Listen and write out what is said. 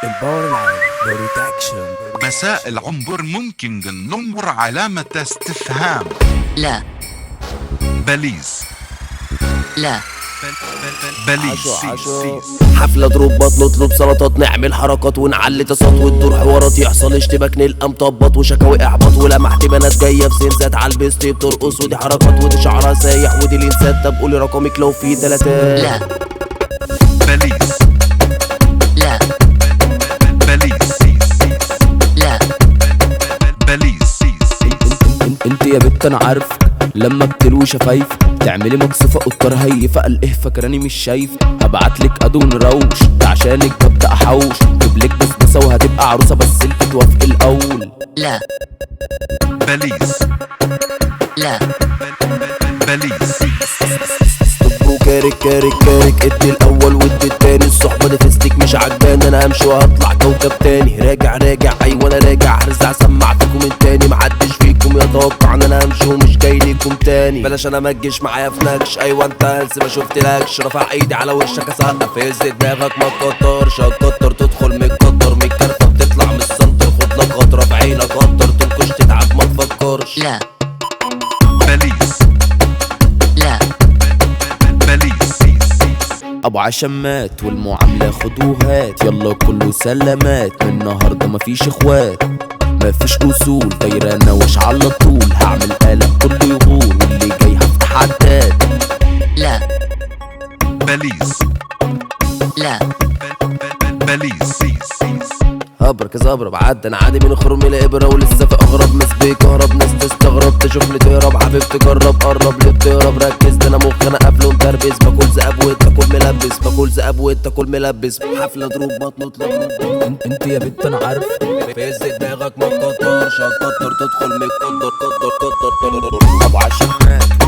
الباور العالي بروتكشن مساء العنبر ممكن ننظر علامة استفهام لا بليز لا بليز عشو سيس عشو. سيس حفلة ضربات نطلب سلطات نعمل حركات ونعلي تصات وتدور حوارات يحصل اشتباك نلقى مطبط وشكاوي احباط ولمحت بنات جاية في زنزات على البيست بترقص ودي حركات ودي شعرها سايح ودي لينسات طب قولي رقمك لو في تلاتات لا بليز لا بليز سيس سيس لا بليز سيس سيس انت, انت يا بت انا عارف لما بتلوي شفايف تعملي مكسوفة قطر هيفة قال ايه فاكراني مش شايف هبعتلك ادون روش ده عشانك ببدأ احوش جيبلك بسبوسة وهتبقى عروسة بس انت توافقي الاول لا بليز لا بليز سيس طب كارك كارك كارك ادي الاول وادي التاني الصحبه دي فيستك مش عجباني انا همشي وهطلع كوكب تاني راجع راجع ايوه انا راجع هرزع سمع فيكم من تاني محدش فيكم يتوقع ان انا همشي ومش جاي ليكم تاني بلاش انا مجش معايا في نكش ايوه انت هلس ما شفتلكش رافع ايدي على وشك اسقف هز دماغك ما تكترش هتكتر تدخل متكتر من الكرفه بتطلع من السنتر خد لك خطره في عينك كتر تنكش تتعب ما تفكرش لا بليز لا بليز سيس سيس ابو عشان مات والمعاملة خد وهات يلا كله سلامات من النهاردة مفيش اخوات مفيش اصول دايرة انا وش على طول هعمل قلق كله يغور واللي جاي هفتح عداد لا بليز لا بليز سيس سيس هبرك زبرب عدى انا عادي من خرم الابره ولسه في اغرب ناس بيكهرب ناس تستغرب تشوفني تهرب حبيب تجرب قرب ليه بتهرب ركز ده انا مخ انا قافله ومتربس باكل زقاب وتاكل ملبس باكل زقاب وتاكل ملبس حفله ضروب نطلب انت, انت يا بت انا عارف فز دماغك ما تكترش هتكتر تدخل متكتر كتر كتر ابو عشان مات